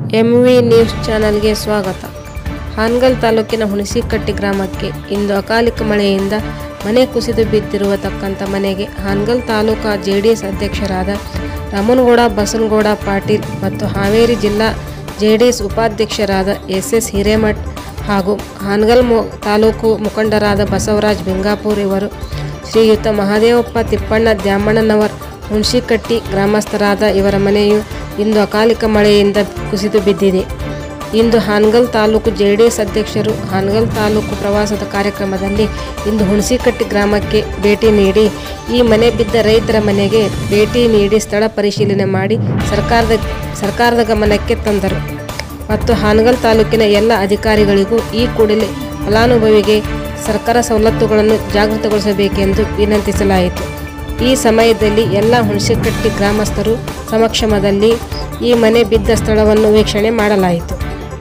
M V news ಚಾನಲ್ಗೆ ಸ್ವಾಗತ ಹಾನಗಲ್ ತಾಲೂಕಿನ ಹುಣಸಿಕಟ್ಟಿ ಗ್ರಾಮಕ್ಕೆ ಇಂದು ಅಕಾಲಿಕ ಮಳೆಯಿಂದ ಮನೆ ಕುಸಿದು ಬಿದ್ದಿರುವತಕ್ಕಂಥ ಮನೆಗೆ Hangal taluka J D S ಅಧ್ಯಕ್ಷರಾದ ರಾಮನಗೌಡ ಬಸನಗೌಡ ಪಾಟೀಲ್ ಮತ್ತು ಹಾವೇರಿ ಜಿಲ್ಲಾ ಜೆ ಡಿ ಎಸ್ ಉಪಾಧ್ಯಕ್ಷರಾದ ಎಸ್ ಎಸ್ ಹಿರೇಮಠ್ ಹಾಗೂ ಹಾನಗಲ್ ಮು ತಾಲೂಕು ಮುಖಂಡರಾದ ಬಸವರಾಜ್ ಬೆಂಗಾಪುರ್ ಇವರು ಶ್ರೀಯುತ ಮಹಾದೇವಪ್ಪ ತಿಪ್ಪಣ್ಣ ದ್ಯಾಮಣ್ಣನವರ್ ಹುಣಸಿಕಟ್ಟಿ ಗ್ರಾಮಸ್ಥರಾದ ಇವರ ಮನೆಯು ಇಂದು ಅಕಾಲಿಕ ಮಳೆಯಿಂದ ಕುಸಿದು ಬಿದ್ದಿದೆ ಇಂದು Hanagal taluk J D S ಅಧ್ಯಕ್ಷರು ಹಾನಗಲ್ ತಾಲೂಕು ಪ್ರವಾಸದ ಕಾರ್ಯಕ್ರಮದಲ್ಲಿ ಇಂದು ಹುಣಸಿಕಟ್ಟಿ ಗ್ರಾಮಕ್ಕೆ ಭೇಟಿ ನೀಡಿ ಈ ಮನೆ ಬಿದ್ದ ರೈತರ ಮನೆಗೆ ಭೇಟಿ ನೀಡಿ ಸ್ಥಳ ಪರಿಶೀಲನೆ ಮಾಡಿ ಸರ್ಕಾರದ ಸರ್ಕಾರದ ಗಮನಕ್ಕೆ ತಂದರು ಮತ್ತು ಹಾನಗಲ್ ತಾಲೂಕಿನ ಎಲ್ಲ ಅಧಿಕಾರಿಗಳಿಗೂ ಈ ಕೂಡಲೇ ಫಲಾನುಭವಿಗೆ ಸರ್ಕಾರ ಸವಲತ್ತುಗಳನ್ನು ಜಾಗೃತಗೊಳಿಸಬೇಕೆಂದು ವಿನಂತಿಸಲಾಯಿತು ಈ ಸಮಯದಲ್ಲಿ ಎಲ್ಲ ಹುಣಸಿಕಟ್ಟಿ ಗ್ರಾಮಸ್ಥರು ಸಮಕ್ಷಮದಲ್ಲಿ ಈ ಮನೆ ಬಿದ್ದ ಸ್ಥಳವನ್ನು ವೀಕ್ಷಣೆ ಮಾಡಲಾಯಿತು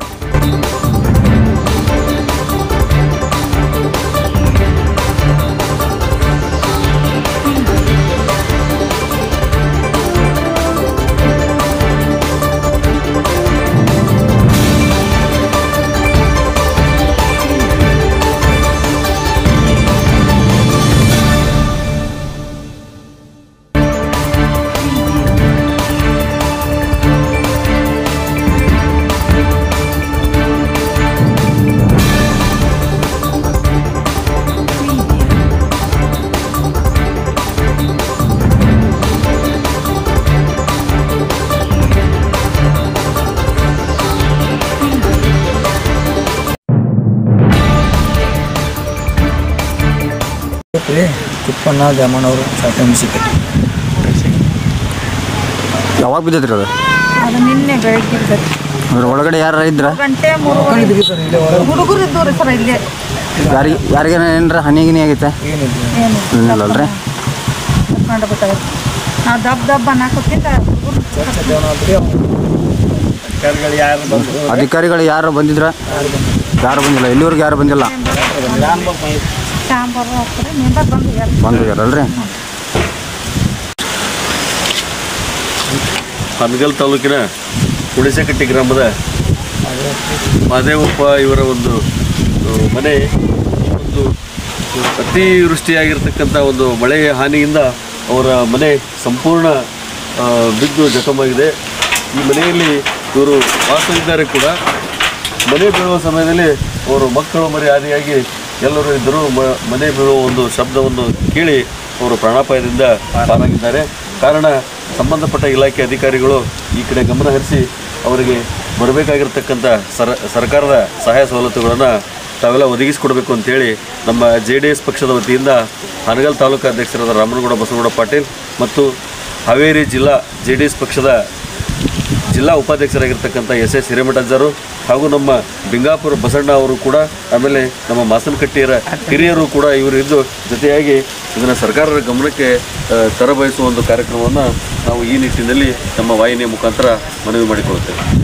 ರೀ ಕುಪ್ಪಣ್ಣ ದ್ಯಾಮಣ್ಣವರು ಸಾಕೆ ಮುನ್ಸಿಪಲ್ ಯಾವಾಗ ಬಿದ್ದೈತ್ರಿ ಅದು ಅದು ನಿನ್ನೆ ಬೆಳಗ್ಗೆ ಇರ್ತೈತಿ ಅದ್ರ ಒಳಗಡೆ ಯಾರ ಇದ್ರ ಗಂಟೆ ಮೂರು ಹುಡುಗರು ಇದ್ದು ರೀ ಸರ್ ಇಲ್ಲೇ ಯಾರಿಗೆ ಯಾರಿಗೇನ ಏನ್ರ ಹನಿ ಗಿನಿ ಆಗೈತೆ ಏನಿಲ್ಲ ಏನು ಏನಿಲ್ಲಲ್ರಿ ಕಂಡು ಬಿಟ್ಟಾಗೈತಿ ನಾವು ದಬ್ ದಬ್ ಅನ್ನಕೋತಿಂದ ಅಧಿಕಾರಿಗಳು ಯಾರು ಬಂದಿದ್ರ ಯಾರು ಬಂದಿಲ್ಲ ಇಲ್ಲಿವರೆಗೆ ಯಾರು ಬಂದಿಲ್ಲ ಸಾಂಬಾರು ಹಾಕ್ತಾರೆ ಮೆಂಬರ್ ಬಂದು ಯಾರು ಬಂದಿದ್ದಾರಲ್ರಿ ಹನಗಲ್ ತಾಲೂಕಿನ ಹುಣಸೆಕಟ್ಟಿ ಗ್ರಾಮದ ಮಹದೇವಪ್ಪ ಇವರ ಒಂದು ಆ, ಮನೆ ಒಂದು ಅತಿವೃಷ್ಟಿಯಾಗಿರ್ತಕ್ಕಂಥ ಒಂದು ಮಳೆಯ ಹಾನಿಯಿಂದ ಅವರ ಮನೆ ಸಂಪೂರ್ಣ ಆ, ಬಿದ್ದು ಜಖಮಾಗಿದೆ ಈ ಮನೆಯಲ್ಲಿ ಇವರು ವಾಸವಿದ್ದಾರೆ ಕೂಡ ಮನೆ ಬೀಳುವ ಸಮಯದಲ್ಲಿ ಅವರು ಮಕ್ಕಳು ಮರಿ ಆದಿಯಾಗಿ ಎಲ್ಲರೂ ಇದ್ದರು ಮ- ಮನೆ ಬೀಳುವ ಒಂದು ಶಬ್ದವನ್ನು ಕೇಳಿ ಅವರು ಪ್ರಾಣಾಪಾಯದಿಂದ ಪಾರಾಗಿದ್ದಾರೆ ಕಾರಣ ಸಂಬಂಧಪಟ್ಟ ಇಲಾಖೆ ಅಧಿಕಾರಿಗಳು ಈ ಕಡೆ ಗಮನ ಹರಿಸಿ ಅವರಿಗೆ ಬರಬೇಕಾಗಿರ್ತಕ್ಕಂಥ ಸರ ಸರ್ಕಾರದ ಸಹಾಯ ಸವಲತ್ತುಗಳನ್ನು ತಾವೆಲ್ಲ ಒದಗಿಸಿಕೊಡ್ಬೇಕು ಅಂತೇಳಿ ನಮ್ಮ ಜೆ ಡಿ ಎಸ್ ಪಕ್ಷದ ವತಿಯಿಂದ ಹಾನಗಲ್ ತಾಲೂಕು ಅಧ್ಯಕ್ಷರಾದ ರಾಮನಗೌಡ ಬಸವಗೌಡ ಪಾಟೀಲ್ ಮತ್ತು ಹಾವೇರಿ ಜಿಲ್ಲಾ ಜೆ ಡಿ ಎಸ್ ಪಕ್ಷದ ಜಿಲ್ಲಾ ಉಪಾಧ್ಯಕ್ಷರಾಗಿರ್ತಕ್ಕಂಥ ಎಸ್ ಎಸ್ ಹಿರೇಮಠಜ್ಜರು ಹಾಗೂ ನಮ್ಮ ಬಿಂಗಾಪುರ ಬಸಣ್ಣ ಅವರು ಕೂಡ ಆಮೇಲೆ ನಮ್ಮ ಮಾಸನಕಟ್ಟಿಯರ ಹಿರಿಯರು ಕೂಡ ಇವರು ಇದ್ದು ಜೊತೆಯಾಗಿ ಇದನ್ನು ಸರ್ಕಾರದ ಗಮನಕ್ಕೆ ಆ, ತರಬಯಸುವ ಒಂದು ಕಾರ್ಯಕ್ರಮವನ್ನು ನಾವು ಈ ನಿಟ್ಟಿನಲ್ಲಿ ನಮ್ಮ ವಾಹಿನಿಯ ಮುಖಾಂತರ ಮನವಿ ಮಾಡಿಕೊಳ್ಳುತ್ತೇವೆ